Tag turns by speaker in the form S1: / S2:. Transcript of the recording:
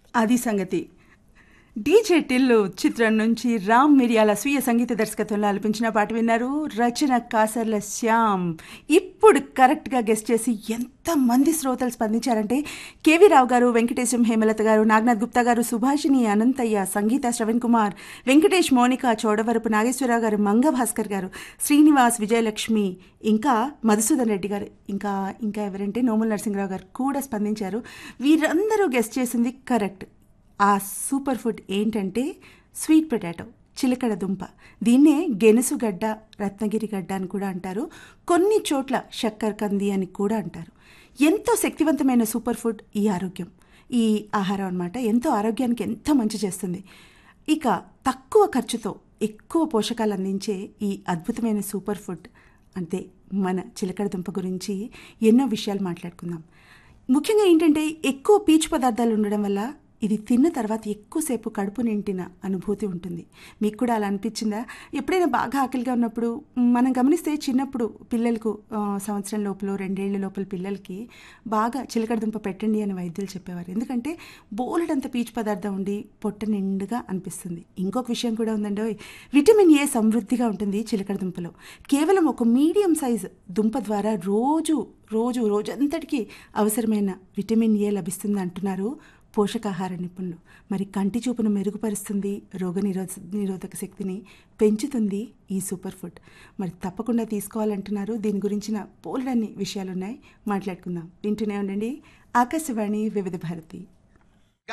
S1: అది సంగతి డీజే టిల్లు చిత్రం నుంచి రామ్ మిరియాల స్వీయ సంగీత దర్శకత్వంలో ఆలపించిన పాట విన్నారు రచన కాసర్ల శ్యామ్ ఇప్పుడు కరెక్ట్గా గెస్ట్ చేసి ఎంతమంది శ్రోతలు స్పందించారంటే కేవీ రావు గారు వెంకటేశం హేమలత గారు నాగనాథ్ గుప్తా గారు సుభాషిణి అనంతయ్య సంగీత శ్రవణ్ కుమార్ వెంకటేష్ మౌనిక చౌడవరపు నాగేశ్వరరావు గారు మంగ భాస్కర్ గారు శ్రీనివాస్ విజయలక్ష్మి ఇంకా మధుసూదన్ రెడ్డి గారు ఇంకా ఇంకా ఎవరంటే నోముల నరసింహరావు గారు కూడా స్పందించారు వీరందరూ గెస్ట్ చేసింది కరెక్ట్ ఆ సూపర్ ఫుడ్ ఏంటంటే స్వీట్ పొటాటో చిలకడ దుంప దీన్నే గెనుసుగడ్డ రత్నగిరి గడ్డ అని కూడా అంటారు కొన్ని చోట్ల శక్కర్ కంది అని కూడా అంటారు ఎంతో శక్తివంతమైన సూపర్ ఫుడ్ ఈ ఆరోగ్యం ఈ ఆహారం అన్నమాట ఎంతో ఆరోగ్యానికి ఎంతో మంచి చేస్తుంది ఇక తక్కువ ఖర్చుతో ఎక్కువ పోషకాలు అందించే ఈ అద్భుతమైన సూపర్ ఫుడ్ అంతే మన చిలకడ దుంప గురించి ఎన్నో విషయాలు మాట్లాడుకుందాం ముఖ్యంగా ఏంటంటే ఎక్కువ పీచు పదార్థాలు ఉండడం వల్ల ఇది తిన్న తర్వాత ఎక్కువసేపు కడుపు నిండిన అనుభూతి ఉంటుంది మీకు కూడా అలా అనిపించిందా ఎప్పుడైనా బాగా ఆకలిగా ఉన్నప్పుడు మనం గమనిస్తే చిన్నప్పుడు పిల్లలకు ఆ, సంవత్సరం లోపల రెండేళ్ల లోపల పిల్లలకి బాగా చిలకడదుంప పెట్టండి అని వైద్యులు చెప్పేవారు ఎందుకంటే బోలెడంత పీచు పదార్థం ఉండి పొట్ట నిండుగా అనిపిస్తుంది ఇంకొక విషయం కూడా ఉందండి ఓయ్, విటమిన్ ఏ సమృద్ధిగా ఉంటుంది చిలకడ దుంపలో కేవలం ఒక మీడియం సైజ్ దుంప ద్వారా రోజు రోజు రోజంతటికి అవసరమైన విటమిన్ ఏ లభిస్తుంది అంటున్నారు పోషకాహార నిపుణులు మరి కంటి చూపును మెరుగుపరుస్తుంది రోగ నిరోధ నిరోధక శక్తిని పెంచుతుంది ఈ సూపర్ ఫుడ్ మరి తప్పకుండా తీసుకోవాలంటున్నారు దీని గురించిన పోలన్నీ విషయాలు ఉన్నాయి మాట్లాడుకుందాం వింటూనే ఉండండి ఆకాశవాణి వివిధ భారతి